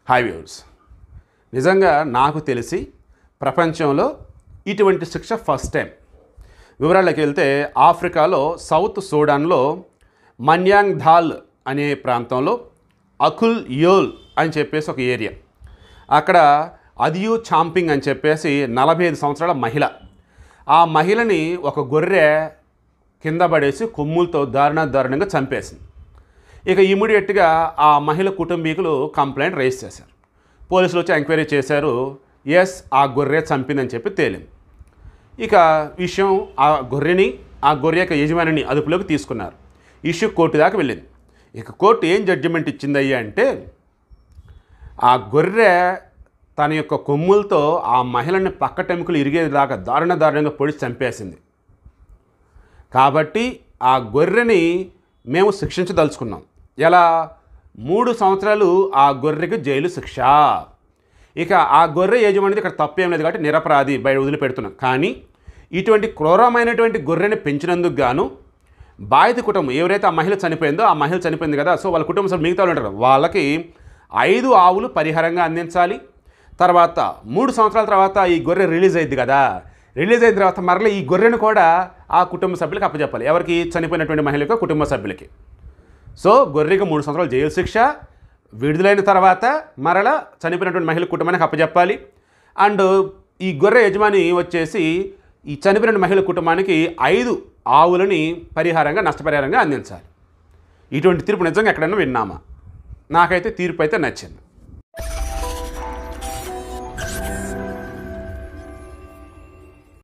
hi viewers నిజంగా నాకు తెలిసి ప్రపంచంలో ఇటువంటి శిక్ష ఫస్ట్ టైం వివరాల్లోకి వెళ్తే ఆఫ్రికాలో సౌత్ సూడాన్లో మన్యాంగ్ ధాల్ అనే ప్రాంతంలో అకుల్ యోల్ అని చెప్పేసి ఒక ఏరియా అక్కడ అదియు చాంపింగ్ అని చెప్పేసి నలభై ఐదు సంవత్సరాల మహిళ ఆ మహిళని ఒక గొర్రె కింద పడేసి కొమ్ములతో దారుణ దారుణంగా చంపేసింది ఇక ఇమీడియట్గా ఆ మహిళ కుటుంబీకులు కంప్లైంట్ రైజ్ చేశారు పోలీసులు వచ్చి ఎంక్వైరీ చేశారు ఎస్ ఆ గొర్రె చంపిందని చెప్పి తేలింది ఇక విషయం ఆ గొర్రెని ఆ గొర్రె యొక్క యజమానిని అదుపులోకి తీసుకున్నారు ఇష్యూ కోర్టు దాకా వెళ్ళింది ఇక కోర్టు ఏం జడ్జిమెంట్ ఇచ్చిందయ్యా అంటే ఆ గొర్రె తన యొక్క కొమ్ములతో ఆ మహిళని పక్కటెముకలు ఇరిగేదాకా దారుణ దారుణంగా పొడిచి చంపేసింది కాబట్టి ఆ గొర్రెని మేము శిక్షించదలుచుకున్నాం ఎలా మూడు సంవత్సరాలు ఆ గొర్రెకి జైలు శిక్ష ఇక ఆ గొర్రె యజమానిది ఇక్కడ తప్పేం లేదు కాబట్టి నిరపరాధి బయట వదిలిపెడుతున్నాం కానీ ఇటువంటి క్రూరమైనటువంటి గొర్రెని పెంచినందుకు గాను బాధిత కుటుంబం ఎవరైతే ఆ మహిళ చనిపోయిందో ఆ మహిళ చనిపోయింది కదా సో వాళ్ళ కుటుంబ సభ్యులు మిగతా వాళ్ళు ఉంటారు వాళ్ళకి ఐదు ఆవులు పరిహారంగా అందించాలి తర్వాత మూడు సంవత్సరాల తర్వాత ఈ గొర్రె రిలీజ్ అయింది కదా రిలీజ్ అయిన తర్వాత మరలా ఈ గొర్రెను కూడా ఆ కుటుంబ సభ్యులకు అప్పచెప్పాలి ఎవరికి చనిపోయినటువంటి మహిళ యొక్క కుటుంబ సభ్యులకి సో గొర్రెకి మూడు సంవత్సరాలు జైలు శిక్ష విడుదలైన తర్వాత మరలా చనిపోయినటువంటి మహిళ కుటుంబానికి అప్పచెప్పాలి అండ్ ఈ గొర్రె యజమాని వచ్చేసి ఈ చనిపోయిన మహిళ కుటుంబానికి ఐదు ఆవులని పరిహారంగా నష్టపరిహారంగా అందించాలి ఇటువంటి తీర్పు నిజంగా ఎక్కడైనా విన్నామా నాకైతే తీర్పు అయితే నచ్చింది